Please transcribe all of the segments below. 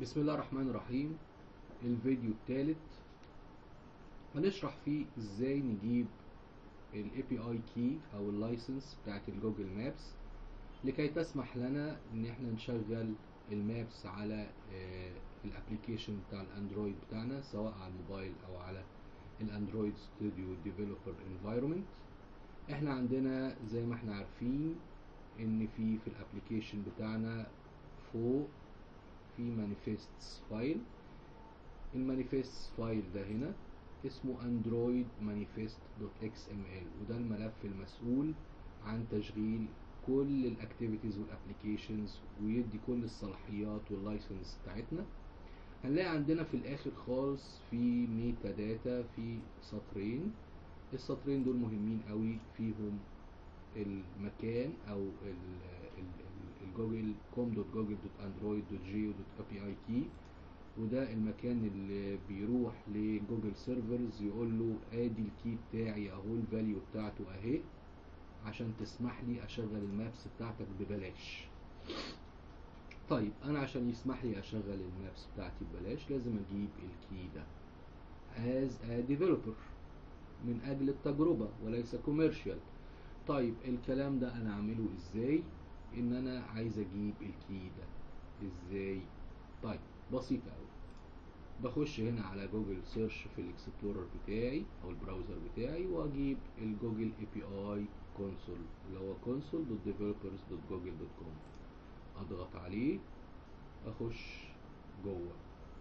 بسم الله الرحمن الرحيم الفيديو الثالث هنشرح فيه ازاي نجيب الاي بي اي كي او اللايسنس بتاعت الجوجل مابس لكي تسمح لنا ان احنا نشغل المابس على الابليكيشن بتاع الاندرويد بتاعنا سواء على الموبايل او على الاندرويد ستوديو ديفلوبر انفايرمنت احنا عندنا زي ما احنا عارفين ان في في الابليكيشن بتاعنا فوق في مانيفيستس فايل المانيفيست فايل ده هنا اسمه اندرويد مانيفيست دوت اكس ام ال وده الملف المسؤول عن تشغيل كل الاكتيفيتيز والابليكيشنز ويدي كل الصلاحيات واللايسنس بتاعتنا هنلاقي عندنا في الاخر خالص في ميتا داتا في سطرين السطرين دول مهمين قوي فيهم المكان او الجوجل كوم دوت جوجل دوت اندرويد دوت جيو دوت اي بي اي كي وده المكان اللي بيروح لجوجل سيرفرز يقول له ادي الكي بتاعي اهو الفاليو بتاعته اهي عشان تسمح لي اشغل المابس بتاعتك ببلاش طيب انا عشان يسمح لي اشغل المابس بتاعتي ببلاش لازم اجيب الكي ده as a developer من اجل التجربة وليس كوميرشال طيب الكلام ده انا اعمله ازاي ان انا عايز اجيب الكي ده ازاي طيب بسيط قوي بخش هنا على جوجل سيرش في الاكسبلورر بتاعي او البراوزر بتاعي واجيب الجوجل اي بي اي كونسول اللي هو console دوت developers دوت جوجل دوت كوم اضغط عليه اخش جوه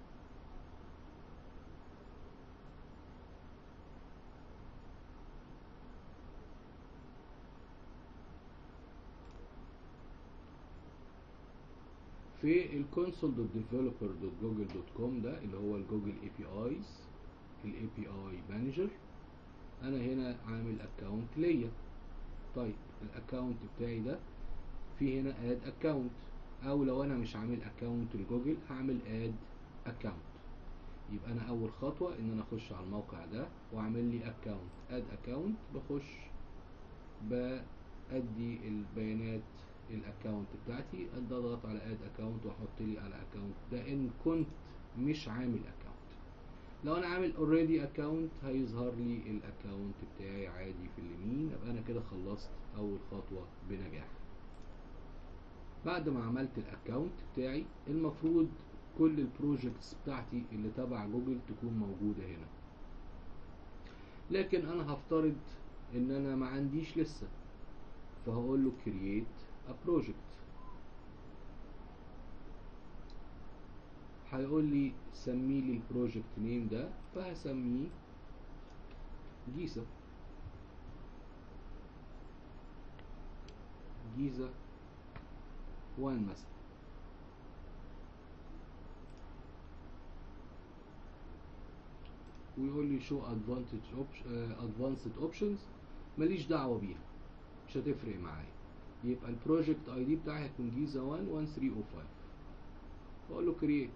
في الكونسول دوت ديفلوبر دوت جوجل دوت كوم ده اللي هو الجوجل اي بي ايز الاي بي اي مانجر انا هنا عامل اكونت ليا طيب الاكونت بتاعي ده في هنا اد اكونت او لو انا مش عامل اكونت لجوجل هعمل اد اكونت يبقى انا اول خطوه ان انا اخش على الموقع ده واعمل لي اكونت اد اكونت بخش بادي البيانات الاكونت بتاعتي اضغط على اد اكونت واحط لي على اكونت ده ان كنت مش عامل اكونت لو انا عامل اوريدي اكونت هيظهر لي الاكونت بتاعي عادي في اليمين ابقى انا كده خلصت اول خطوه بنجاح بعد ما عملت الاكونت بتاعي المفروض كل البروجكتس بتاعتي اللي تبع جوجل تكون موجوده هنا لكن انا هفترض ان انا ما عنديش لسه فهقول له create a project هيقول لي سمي لي البروجكت نيم ده فهسميه جيزة جيزة وان مثلا ويقول لي شو ادفانسد اوبشنز ماليش دعوه بيها مش هتفرق معايا يبقى البروجكت اي دي بتاعي هيكون جيزة 1 1305 واقول له كرييت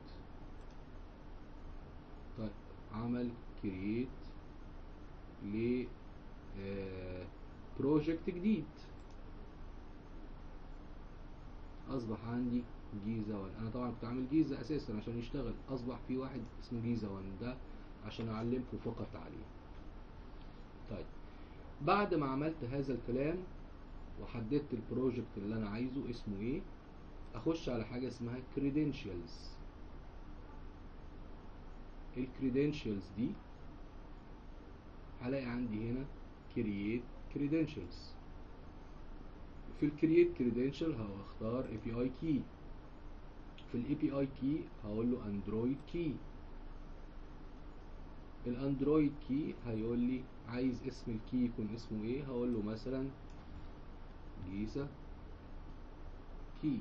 طيب عمل كرييت ل بروجكت جديد اصبح عندي جيزة 1 انا طبعا كنت عامل جيزة اساسا عشان يشتغل اصبح في واحد اسمه جيزة 1 ده عشان اعلمكم فقط عليه طيب بعد ما عملت هذا الكلام وحددت البروجكت اللي انا عايزه اسمه ايه اخش على حاجه اسمها credentials الكريدنشالز دي هلاقي عندي هنا create credentials في الكرييت كريدنشال هختار اي بي اي كي في الاي بي اي كي هقول له اندرويد كي الاندرويد كي هيقول لي عايز اسم الكي يكون اسمه ايه هقول له مثلا جيزة كي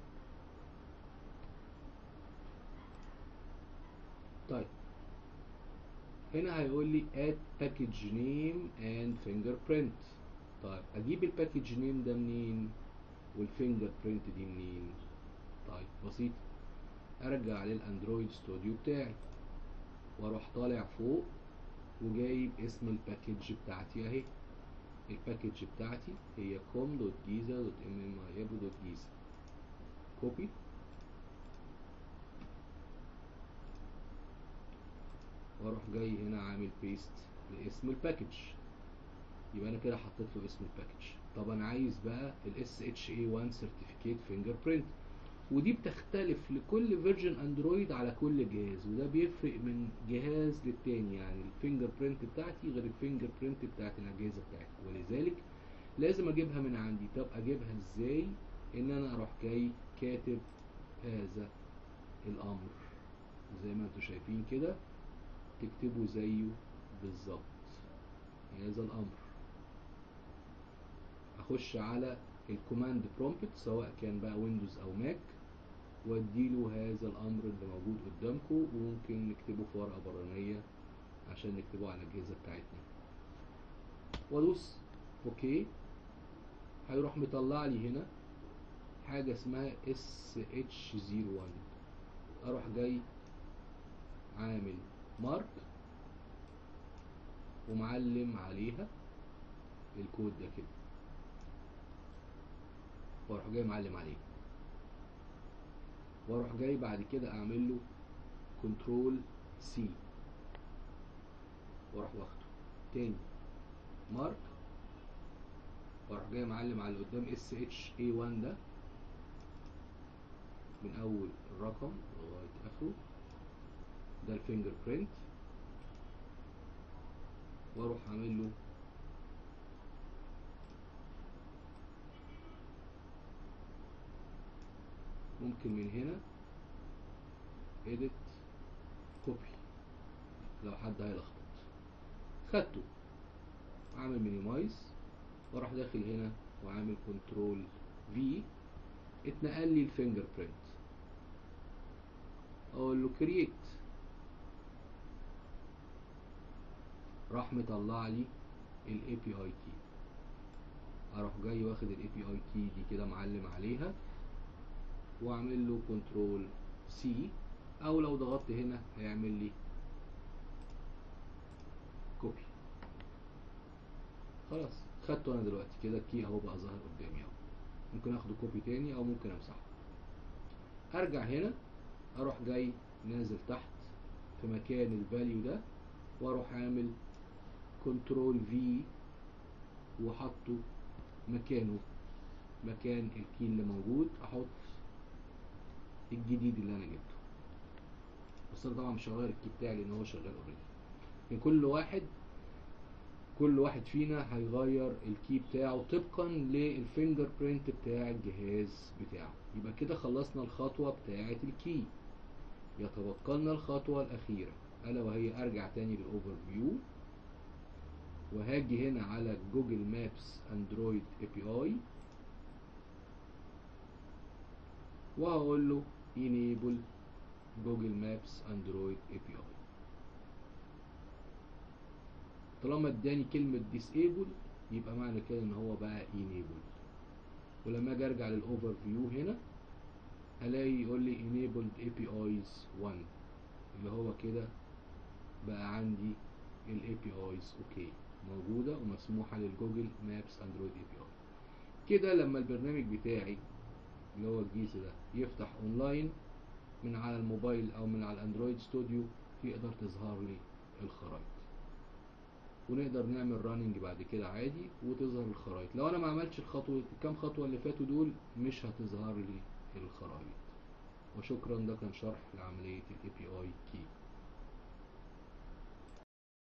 طيب هنا هيقول لي add package name and fingerprint طيب اجيب الباكج نيم ده منين والفينجر برينت دي منين طيب بسيط ارجع للاندرويد ستوديو بتاعي واروح طالع فوق وجايب اسم الباكج بتاعتي اهي الباكج بتاعتي هي com دوت جيزة دوت ام ام اي دوت جيزة كوبي واروح جاي هنا عامل بيست لاسم الباكج يبقى انا كده حطيت له اسم الباكج طب انا عايز بقى ال SHA1 Certificate Fingerprint ودي بتختلف لكل فيرجن اندرويد على كل جهاز وده بيفرق من جهاز للتاني يعني الفينجر برينت بتاعتي غير الفينجر برينت بتاعت الاجهزه بتاعتي ولذلك لازم اجيبها من عندي طب اجيبها ازاي ان انا اروح جاي كاتب هذا الامر زي ما انتم شايفين كده تكتبوا زيه بالظبط هذا الامر اخش على الكوماند برومبت سواء كان بقى ويندوز او ماك واديله هذا الامر اللي موجود قدامكم وممكن نكتبه في ورقه برانيه عشان نكتبه على الاجهزه بتاعتنا وادوس اوكي هيروح مطلع لي هنا حاجه اسمها SH01 اروح جاي عامل مارك ومعلم عليها الكود ده كده واروح جاي معلم عليه واروح جاي بعد كده اعمل له كنترول سي واروح واخده تاني مارك واروح جاي معلم على اللي قدام اس اتش اي 1 ده من اول الرقم لغايه اخره ده الفينجر برينت واروح اعمل له ممكن من هنا edit copy لو حد هيلخبط خدته عامل مينيمايز واروح داخل هنا وعامل كنترول في اتنقل لي الفينجر برينت اقول له كرييت راح مطلع لي الاي بي اي كي اروح جاي واخد الاي بي اي كي دي كده معلم عليها واعمل له كنترول سي او لو ضغطت هنا هيعمل لي كوبي خلاص خدته انا دلوقتي كده الكي اهو بقى ظاهر قدامي اهو ممكن اخده كوبي تاني او ممكن امسحه ارجع هنا اروح جاي نازل تحت في مكان الفاليو ده واروح عامل كنترول في وحطه مكانه مكان الكي اللي موجود احط الجديد اللي انا جبته بس انا طبعا مش هغير الكي بتاعي لان هو شغال اوريدي لكن كل واحد كل واحد فينا هيغير الكي بتاعه طبقا للفينجر برينت بتاع الجهاز بتاعه يبقى كده خلصنا الخطوة بتاعة الكي يتبقى لنا الخطوة الأخيرة ألا وهي أرجع تاني للأوفر فيو وهاجي هنا على جوجل مابس اندرويد اي بي اي وهقول له enable جوجل مابس اندرويد اي بي اي طالما اداني كلمة disable يبقى معنى كده ان هو بقى enable ولما اجي ارجع للاوفر فيو هنا هلاقي يقول لي enabled APIs 1 اللي هو كده بقى عندي ال APIs اوكي موجودة ومسموحة للجوجل مابس اندرويد اي بي اي كده لما البرنامج بتاعي اللي هو الجيز ده يفتح اونلاين من على الموبايل او من على الاندرويد ستوديو يقدر تظهر لي الخرائط ونقدر نعمل راننج بعد كده عادي وتظهر الخرائط لو انا ما عملتش الخطوة الكام خطوة اللي فاتوا دول مش هتظهر لي الخرائط وشكرا ده كان شرح لعملية الاي بي اي